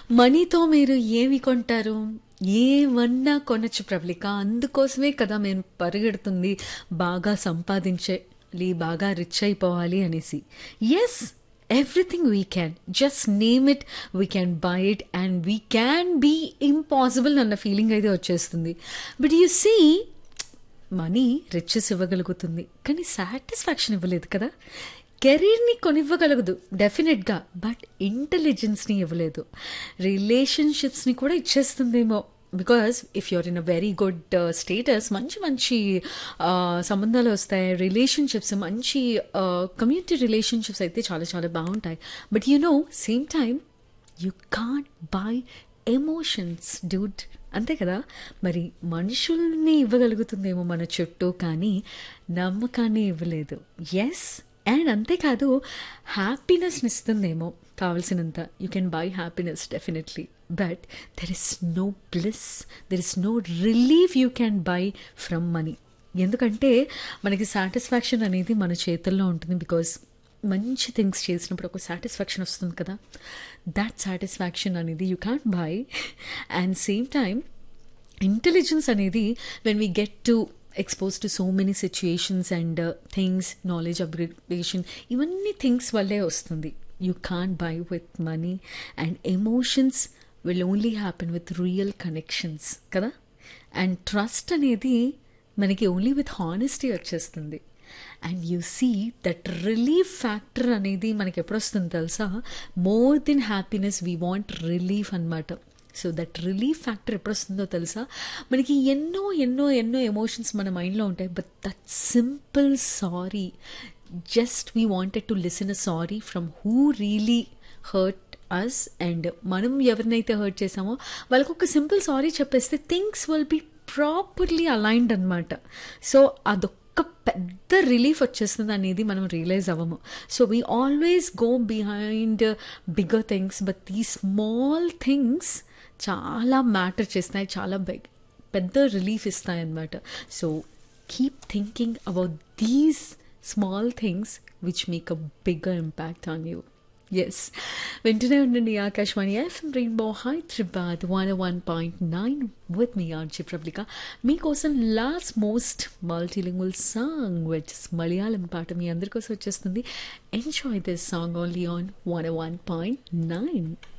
మనీతో మీరు ఏమి కొంటారు ఏమన్నా కొనొచ్చు ప్రబలిక అందుకోసమే కదా మేము పరిగెడుతుంది బాగా సంపాదించాలి బాగా రిచ్ అయిపోవాలి అనేసి yes everything we can just name it we can buy it and we can be impossible అన్న ఫీలింగ్ అయితే వచ్చేస్తుంది but you see money riches ఇవ్వగలుగుతుంది కానీ సాటిస్ఫాక్షన్ ఇవ్వలేదు కదా కెరీర్ని కొనివ్వగలగదు డెఫినెట్గా బట్ ఇంటెలిజెన్స్ని ఇవ్వలేదు రిలేషన్షిప్స్ని కూడా ఇచ్చేస్తుందేమో because if you're in a very good status మంచి మంచి uh, సంబంధాలు వస్తాయి రిలేషన్షిప్స్ మంచి కమ్యూనిటీ రిలేషన్షిప్స్ అయితే చాలా చాలా బాగుంటాయి but you know same time you can't buy emotions dude అంతే కదా మరి మనుషుల్ని ఇవ్వగలుగుతుందేమో మన చుట్టూ కానీ నమ్మకాన్ని ఇవ్వలేదు ఎస్ అండ్ అంతేకాదు హ్యాపీనెస్ని ఇస్తుందేమో కావలసినంత you can buy happiness definitely but there is no bliss there is no relief you can buy from money ఎందుకంటే మనకి సాటిస్ఫాక్షన్ అనేది మన చేతుల్లో ఉంటుంది బికాస్ మంచి థింగ్స్ చేసినప్పుడు ఒక సాటిస్ఫాక్షన్ వస్తుంది కదా దాట్ సాటిస్ఫాక్షన్ అనేది you can buy and same time intelligence అనేది when we get to expose to so many situations and things knowledge upgradation ఇవన్నీ థింగ్స్ వల్లే వస్తుంది you can buy with money and emotions will only happen with real connections కదా and trust అనేది మనకి only with honesty వచ్చేస్తుంది and you see that relief factor అనేది మనకి ఎప్పుడు వస్తుంది తెలుసా more than happiness we want relief అనమాట సో దట్ రిలీఫ్ ఫ్యాక్టర్ ఎప్పుడు వస్తుందో తెలుసా మనకి ఎన్నో ఎన్నో ఎన్నో ఎమోషన్స్ మన మైండ్లో ఉంటాయి but that simple sorry just we wanted to listen a sorry from who really hurt us and మనం ఎవరినైతే హర్ట్ చేసామో వాళ్ళకు ఒక సింపుల్ సారీ చెప్పేస్తే things will be properly aligned అనమాట సో అదొక్క పెద్ద రిలీఫ్ వచ్చేస్తుంది అనేది మనం రియలైజ్ అవ్వము so we always go behind bigger things but ఈ స్మాల్ థింగ్స్ చాలా మ్యాటర్ చేస్తాయి చాలా బెగ్ పెద్ద రిలీఫ్ ఇస్తాయి అన్నమాట so keep thinking about these small things which make a bigger impact on you yes వింటూనే ఉండండి Akashvani FM rainbow Hyderabad one one point nine with me RJ Prablika మీకోసం last most multilingual song which Malayalam పాట మీ అందరికోసం వచ్చేస్తుంది enjoy this song only on one one point nine